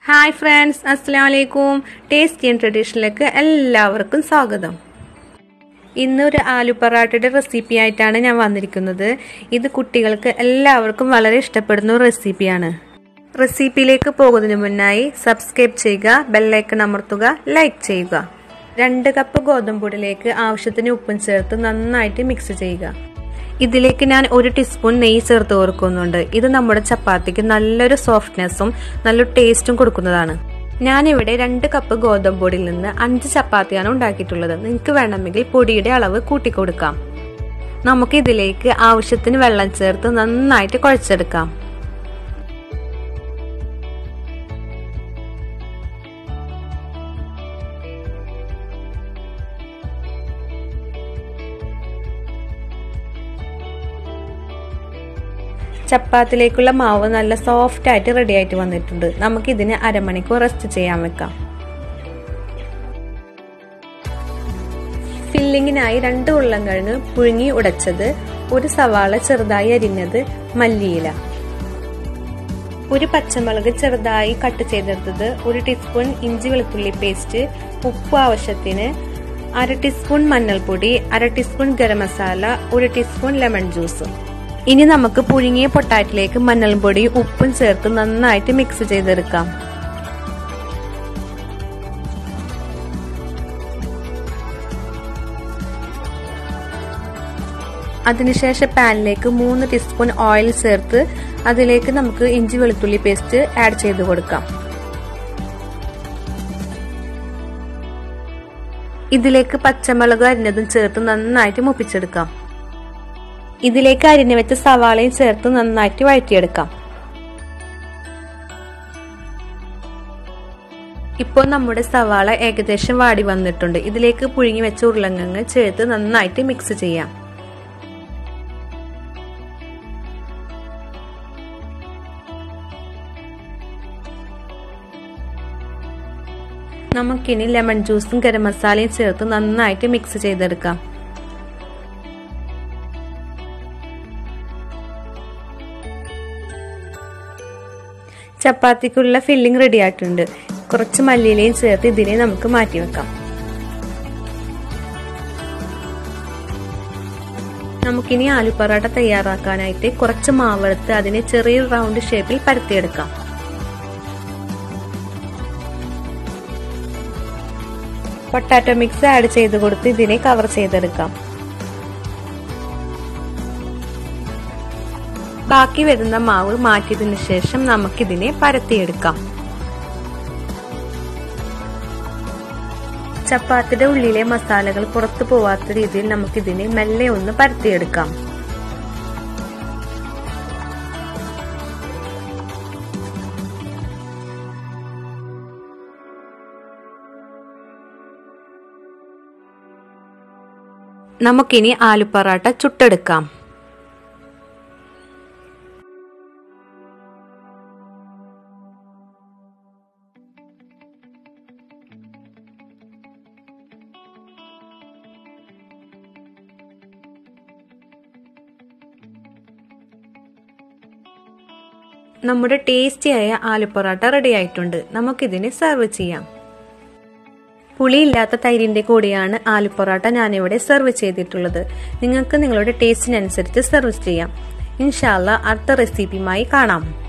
hi friends അസ്സാം വലൈക്കും tasty and ട്രഡീഷനിലേക്ക് എല്ലാവർക്കും സ്വാഗതം ഇന്ന് ഒരു ആലു പൊറാട്ടയുടെ റെസിപ്പി ആയിട്ടാണ് ഞാൻ വന്നിരിക്കുന്നത് ഇത് കുട്ടികൾക്ക് എല്ലാവർക്കും വളരെ ഇഷ്ടപ്പെടുന്ന ഒരു റെസിപ്പിയാണ് റെസിപ്പിയിലേക്ക് പോകുന്നതിന് മുന്നായി സബ്സ്ക്രൈബ് ചെയ്യുക ബെല്ലൈക്കൺ അമർത്തുക ലൈക്ക് ചെയ്യുക രണ്ട് കപ്പ് ഗോതമ്പൊടിയിലേക്ക് ആവശ്യത്തിന് ഉപ്പും ചേർത്ത് നന്നായിട്ട് മിക്സ് ചെയ്യുക ഇതിലേക്ക് ഞാൻ ഒരു ടീസ്പൂൺ നെയ്യ് ചേർത്ത് കൊടുക്കുന്നുണ്ട് ഇത് നമ്മുടെ ചപ്പാത്തിക്ക് നല്ലൊരു സോഫ്റ്റ്നെസ്സും നല്ലൊരു ടേസ്റ്റും കൊടുക്കുന്നതാണ് ഞാനിവിടെ രണ്ട് കപ്പ് ഗോതമ്പ് പൊടിയിൽ നിന്ന് അഞ്ച് ചപ്പാത്തിയാണ് ഉണ്ടാക്കിയിട്ടുള്ളത് നിങ്ങൾക്ക് വേണമെങ്കിൽ പൊടിയുടെ അളവ് കൂട്ടിക്കൊടുക്കാം നമുക്ക് ഇതിലേക്ക് ആവശ്യത്തിന് വെള്ളം ചേർത്ത് നന്നായിട്ട് കുഴച്ചെടുക്കാം ചപ്പാത്തിലേക്കുള്ള മാവ് നല്ല സോഫ്റ്റ് ആയിട്ട് റെഡി ആയിട്ട് വന്നിട്ടുണ്ട് നമുക്ക് ഇതിന് അരമണിക്കൂർ റെസ്റ്റ് ചെയ്യാൻ വെക്കാം ഫില്ലിങ്ങിനായി രണ്ട് ഉരുളൻകിഴങ്ങ് പുഴുങ്ങി ഉടച്ചത് ഒരു സവാള ചെറുതായി അരിഞ്ഞത് മല്ലിയില ഒരു പച്ചമുളക് ചെറുതായി കട്ട് ചെയ്തെടുത്തത് ഒരു ടീസ്പൂൺ ഇഞ്ചി വെളുത്തുള്ളി പേസ്റ്റ് ഉപ്പ് ആവശ്യത്തിന് അര ടീസ്പൂൺ മഞ്ഞൾപ്പൊടി അര ടീസ്പൂൺ ഗരം മസാല ഒരു ടീസ്പൂൺ ലെമൺ ജ്യൂസ് ഇനി നമുക്ക് പുഴുങ്ങിയ പൊട്ടാറ്റിലേക്ക് മഞ്ഞൾപ്പൊടി ഉപ്പും ചേർത്ത് നന്നായിട്ട് മിക്സ് ചെയ്തെടുക്കാം അതിനുശേഷം പാനിലേക്ക് മൂന്ന് ടീസ്പൂൺ ഓയിൽ ചേർത്ത് അതിലേക്ക് നമുക്ക് ഇഞ്ചി വെളുത്തുള്ളി പേസ്റ്റ് ആഡ് ചെയ്ത് കൊടുക്കാം ഇതിലേക്ക് പച്ചമുളക് അരിഞ്ഞതും ചേർത്ത് നന്നായിട്ട് മുപ്പിച്ചെടുക്കാം ഇതിലേക്ക് അരിഞ്ഞു വെച്ച സവാളയും ചേർത്ത് നന്നായിട്ട് വഴറ്റിയെടുക്കാം ഇപ്പോൾ നമ്മുടെ സവാള ഏകദേശം വാടി വന്നിട്ടുണ്ട് ഇതിലേക്ക് പുഴുങ്ങി വെച്ച ഉരുളങ്ങങ്ങ് ചേർത്ത് നന്നായിട്ട് മിക്സ് ചെയ്യാം നമുക്കിനി ലെമൺ ജ്യൂസും ഗരം മസാലയും ചേർത്ത് നന്നായിട്ട് മിക്സ് ചെയ്തെടുക്കാം ചപ്പാത്തിക്കുള്ള ഫില്ലിംഗ് റെഡി ആയിട്ടുണ്ട് കുറച്ച് മല്ലിയിലയും ചേർത്ത് ഇതിനെ നമുക്ക് മാറ്റി വെക്കാം നമുക്കിനി ആലു പൊറോട്ട തയ്യാറാക്കാനായിട്ട് കുറച്ച് മാവെടുത്ത് അതിനെ ചെറിയ റൗണ്ട് ഷേപ്പിൽ പരത്തിയെടുക്കാം പൊട്ടാറ്റോ മിക്സ് ആഡ് ചെയ്ത് കൊടുത്ത് ഇതിനെ കവർ ചെയ്തെടുക്കാം ബാക്കി വരുന്ന മാവ് മാറ്റിയതിനു ശേഷം നമുക്കിതിനെ പരത്തിയെടുക്കാം ചപ്പാത്തിയുടെ ഉള്ളിലെ മസാലകൾ പുറത്തു പോവാത്ത രീതിയിൽ നമുക്കിതിനെ മെല്ലെ ഒന്ന് പരത്തിയെടുക്കാം നമുക്കിനി ആലു പൊറാട്ട ചുട്ടെടുക്കാം നമ്മുടെ ടേസ്റ്റിയായ ആലു പൊറോട്ട റെഡി ആയിട്ടുണ്ട് നമുക്കിതിനെ സെർവ് ചെയ്യാം പുളിയില്ലാത്ത തൈരിന്റെ കൂടെയാണ് ആലു പൊറോട്ട ഞാനിവിടെ സെർവ് ചെയ്തിട്ടുള്ളത് നിങ്ങൾക്ക് നിങ്ങളുടെ ടേസ്റ്റിനനുസരിച്ച് സെർവ് ചെയ്യാം ഇൻഷാല്ല അടുത്ത റെസിപ്പിയുമായി കാണാം